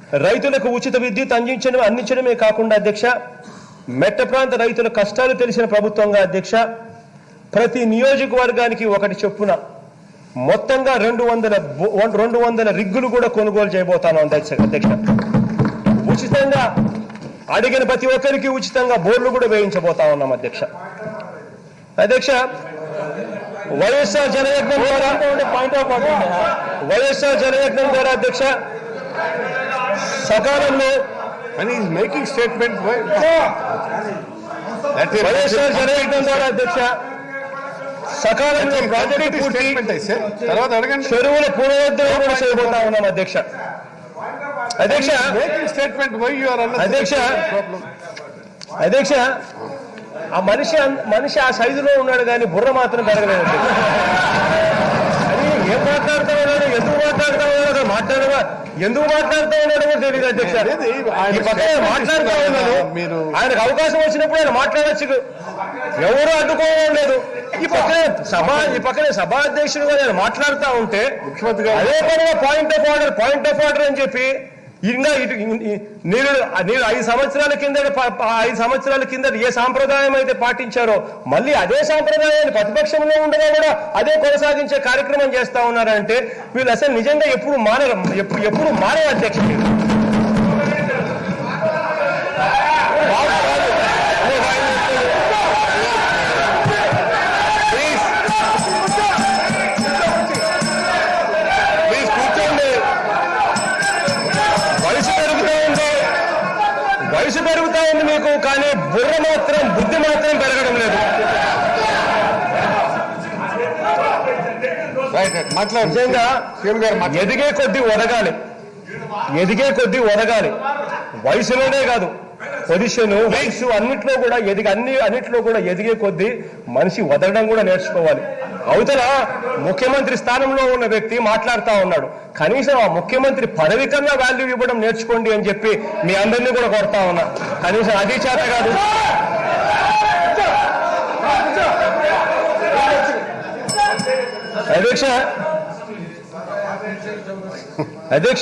రైతులకు ఉచిత విద్యుత్ అందించడం అందించడమే కాకుండా అధ్యక్ష మెట్ట ప్రాంత రైతుల కష్టాలు తెలిసిన ప్రభుత్వంగా అధ్యక్ష ప్రతి నియోజకవర్గానికి ఒకటి చొప్పున మొత్తంగా రెండు వందల బో- రెండు వందల రిగ్గులు కూడా కొనుగోలు చేయబోతాను అధ్యక్ష అధ్యక్ష ఉచితంగా అడిగిన ప్రతి ఒక్కరికి ఉచితంగా బోర్లు కూడా వేయించబోతా ఉన్నాం అధ్యక్ష అధ్యక్ష వైఎస్ఆర్ జనయజ్ఞం ద్వారా పాయింట్ ఆఫ్ వైఎస్ఆర్ జనయజ్ఞం ద్వారా అధ్యక్ష సకాలంలో And he is making statement. Why? That is YSR జనయజ్ఞం ద్వారా అధ్యక్ష సకాలంలో ప్రాజెక్టు పూర్తి statement I say. తర్వాత అడగండి చెరువుల పునరుద్ధరణ కూడా చేయబోతా ఉన్నాం అధ్యక్ష అధ్యక్ష making statement why you are అధ్యక్ష అధ్యక్ష ఆ మనిషి అన్- మనిషి ఆ సైజులో ఉన్నాడు కానీ బుర్ర మాత్రం పెరగలేదు అధ్యక్ష. అది ఏం మాట్లాడుతా ఉన్నాడు ఎందుకు మాట్లాడుతా ఉన్నాడు అసలు మాట్లాడవా ఎందుకు మాట్లాడుతా ఉన్నాడు కూడా తెలియదు అధ్యక్ష లేదు, ఆయన ఈ పక్కన మాట్లాడుతా ఉన్నాడు మీరు- ఆయనకు అవకాశం వచ్చినప్పుడు ఆయన మాట్లాడచ్చు ఎవరు అడ్డుకోవడం లేదు ఈ పక్కనే సభ ఈ పక్కనే సభా అధ్యక్షుడుగా నేను మాట్లాడుతా ఉంటే ముఖ్యమంత్రి గారు- అదే పనిగా point of order point of order అని చెప్పి ఇంకా ఇటు ఈ- మీరు మీరు ఐదు సంవత్సరాల కింద ఐదు సంవత్సరాల కింద ఏ సాంప్రదాయం అయితే పాటించారో మళ్ళీ అదే సాంప్రదాయాన్ని ప్రతిపక్షంలో ఉండగా కూడా అదే కొనసాగించే కార్యక్రమం చేస్తా ఉన్నారంటే వీళ్ళు అసలు నిజంగా ఎప్పుడు మానరు ఎప్పుడు ఎప్పుడు మారే అధ్యక్షుడు ప్లీజ్ ప్లీజ్ కూర్చోండి వయసు పెరుగుతూ ఉంది వయసు పెరుగుతా ఉంది మీకు కానీ బుర్ర మాత్రం బుద్ధి మాత్రం పెరగడం లేదు రైట్ రైట్ మాట్లాడండి నిజంగా సీఎం గారు మాట్లాడండి ఎదిగే కొద్దీ ఒదగాలి ఎదిగే కొద్దీ ఒదగాలి వయసులోనే కాదు పొజిషన్ వయసు అన్నిట్లో కూడా ఎదిగి అన్ని అన్నిట్లో కూడా ఎదిగే కొద్దీ మనిషి వదలడం కూడా నేర్చుకోవాలి అవతల ముఖ్యమంత్రి స్థానంలో ఉన్న వ్యక్తి మాట్లాడుతా ఉన్నాడు కనీసం ఆ ముఖ్యమంత్రి పదవి కన్నా వాల్యూ ఇవ్వడం నేర్చుకోండి అని చెప్పి మీ అందరినీ కూడా కొడతా ఉన్నా కనీసం అది చేత కాదు అధ్యక్ష అధ్యక్ష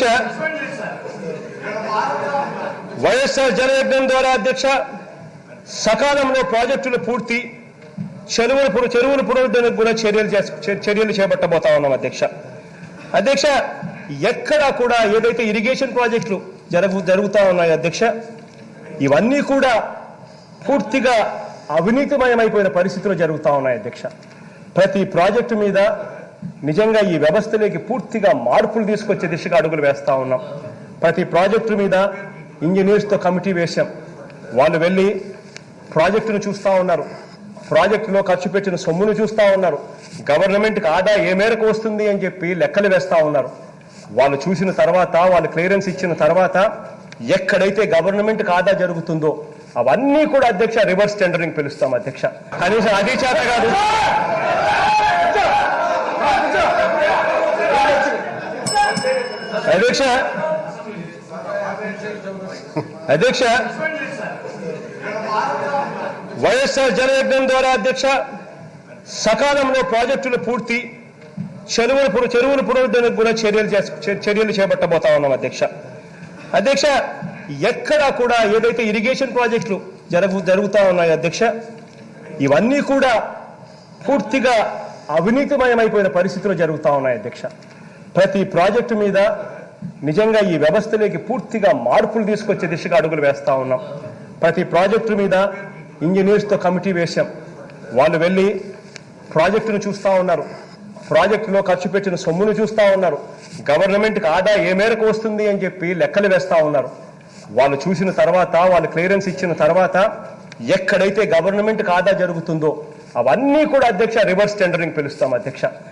వైఎస్ఆర్ జనయజ్ఞం ద్వారా అధ్యక్ష సకాలంలో ప్రాజెక్టులు పూర్తి చెరువుల పున- చెరువుల పునరుద్ధరణకు కూడా చర్యలు చేస్- చే- చర్యలు చేపట్టబోతా ఉన్నాం అధ్యక్ష అధ్యక్ష ఎక్కడా కూడా ఏదైతే ఇరిగేషన్ ప్రాజెక్టులు జరుగు జరుగుతా ఉన్నాయి అధ్యక్ష ఇవన్నీ కూడా పూర్తిగా అవినీతిమయమైపోయిన పరిస్థితులు జరుగుతా ఉన్నాయి అధ్యక్ష ప్రతి ప్రాజెక్టు మీద నిజంగా ఈ వ్యవస్థలోకి పూర్తిగా మార్పులు తీసుకొచ్చే దిశగా అడుగులు వేస్తా ఉన్నాం ప్రతి ప్రాజెక్టు మీద ఇంజనీర్స్తో కమిటీ వేశాం వాళ్ళు వెళ్ళి ప్రాజెక్టును చూస్తా ఉన్నారు ప్రాజెక్టులో ఖర్చు పెట్టిన సొమ్మును చూస్తా ఉన్నారు గవర్నమెంట్కి ఆదా ఏ మేరకు వస్తుంది అని చెప్పి లెక్కలు వేస్తా ఉన్నారు వాళ్ళు చూసిన తర్వాత వాళ్ళు క్లియరెన్స్ ఇచ్చిన తర్వాత ఎక్కడైతే గవర్నమెంట్కి ఆదా జరుగుతుందో అవన్నీ కూడా అధ్యక్ష రివర్స్ టెండరింగ్ పిలుస్తాం అధ్యక్ష కనీసం అది చేత కాదు అధ్యక్ష అధ్యక్ష వైఎస్ఆర్ జనయజ్ఞం ద్వారా అధ్యక్ష సకాలంలో ప్రాజెక్టులు పూర్తి చెరువుల పున- చెరువుల పునరుద్ధరణకు కూడా చర్యలు చేస్- చే- చర్యలు చేపట్టబోతా ఉన్నాం అధ్యక్ష అధ్యక్ష ఎక్కడా కూడా ఏదైతే ఇరిగేషన్ ప్రాజెక్టులు జరుగు జరుగుతా ఉన్నాయి అధ్యక్ష ఇవన్నీ కూడా పూర్తిగా అవినీతిమయమైపోయిన పరిస్థితులు జరుగుతా ఉన్నాయి అధ్యక్ష ప్రతి ప్రాజెక్టు మీద నిజంగా ఈ వ్యవస్థలోకి పూర్తిగా మార్పులు తీసుకొచ్చే దిశగా అడుగులు వేస్తా ఉన్నాం ప్రతి ప్రాజెక్టు మీద ఇంజనీర్స్తో కమిటీ వేశాం వాళ్ళు వెళ్ళి ప్రాజెక్టును చూస్తా ఉన్నారు ప్రాజెక్టులో ఖర్చు పెట్టిన సొమ్మును చూస్తా ఉన్నారు గవర్నమెంట్కి ఆదా ఏ మేరకు వస్తుంది అని చెప్పి లెక్కలు వేస్తా ఉన్నారు వాళ్ళు చూసిన తర్వాత వాళ్ళు క్లియరెన్స్ ఇచ్చిన తర్వాత ఎక్కడైతే గవర్నమెంట్కి ఆదా జరుగుతుందో అవన్నీ కూడా అధ్యక్ష రివర్స్ టెండరింగ్ పిలుస్తాం అధ్యక్ష